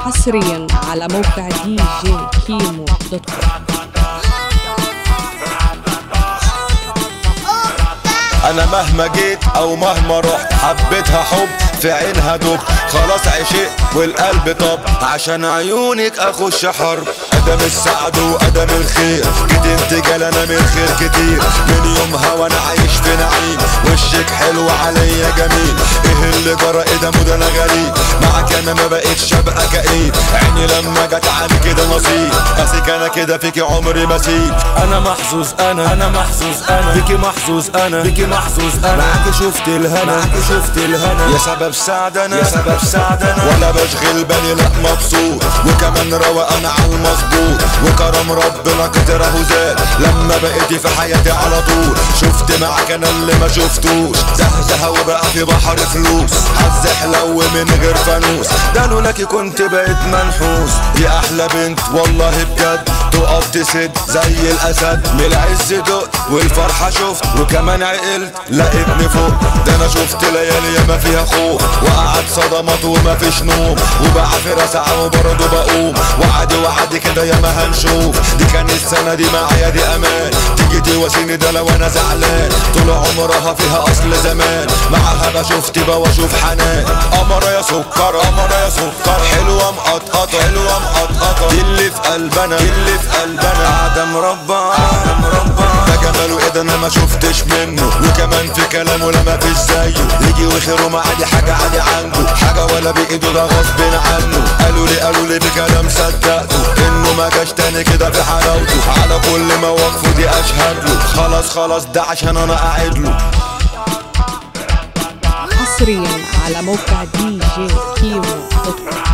حصريا على موقع دي جي كيمو دوت كوم انا مهما جيت او مهما رحت حبيتها حب في عينها دب خلاص عشق والقلب طب عشان عيونك اخش حرب ادم السعد وادم الخير جيت انت جلنا من خير كتير من يومها وانا عايش في نعيم وشك حلو عليا جميل ايه اللي جرى ايه ده مود انا غريب معاك انا ما بقتش ابقى كئيب عيني لما جت عني كده نصيب اسيك انا كده فيكي عمري ما سيب انا محظوظ انا انا محظوظ انا بيكي محظوظ انا بيكي محظوظ انا معاكي شفت الهنا معاكي شفت الهنا يا سبب سعد انا يا سبب سعد انا ولا بشغل بالي لا مبسوط وكمان روقان على المظبوط وكرم ربنا كتر اهو زاد لما بقيتي في حياتي على طول شفت معاك انا اللي ما شفتوش زهزه وبقى في بحر فلوس حظ حلو من غير فانوس ده لولاكي كنت بقيت منحوس دي احلى بنت والله بجد تقف تسد زي الاسد من العز دق والفرحه شفت وكمان عقلت لقيتني فوق ده انا شفت ليالي ياما فيها خوف وقعد صدمات وما فيش نوم وبعافر ساعة وبرضه بقوم وعدي وعدي كده ياما هنشوف دي كانت السنة دي معايا دي امان تيجي تواسيني ده لو انا زعلان طول عمرها فيها اصل زمان معاها بشوف تبقى واشوف حنان قمرة يا سكر قمرة يا سكر حلوة مقطقطة حلوة مقطقطة دي اللي في قلبنا دي اللي في قلبنا قاعدة مربى قاعدة مربى ده جماله ايه ده انا ما شفتش منه وكمان في كلامه لا ما فيش زيه يجي وخيره ما عادي حاجة عادي عنده حاجة ولا بإيده ده غصب عنه قالوا لي قالوا لي بكلام صدقته انه ما جاش تاني كده في حلاوته على كل مواقفه دي اشهد له خلاص خلاص ده عشان انا قاعد له حصريا على موقع دي جي كيمو دوت كوم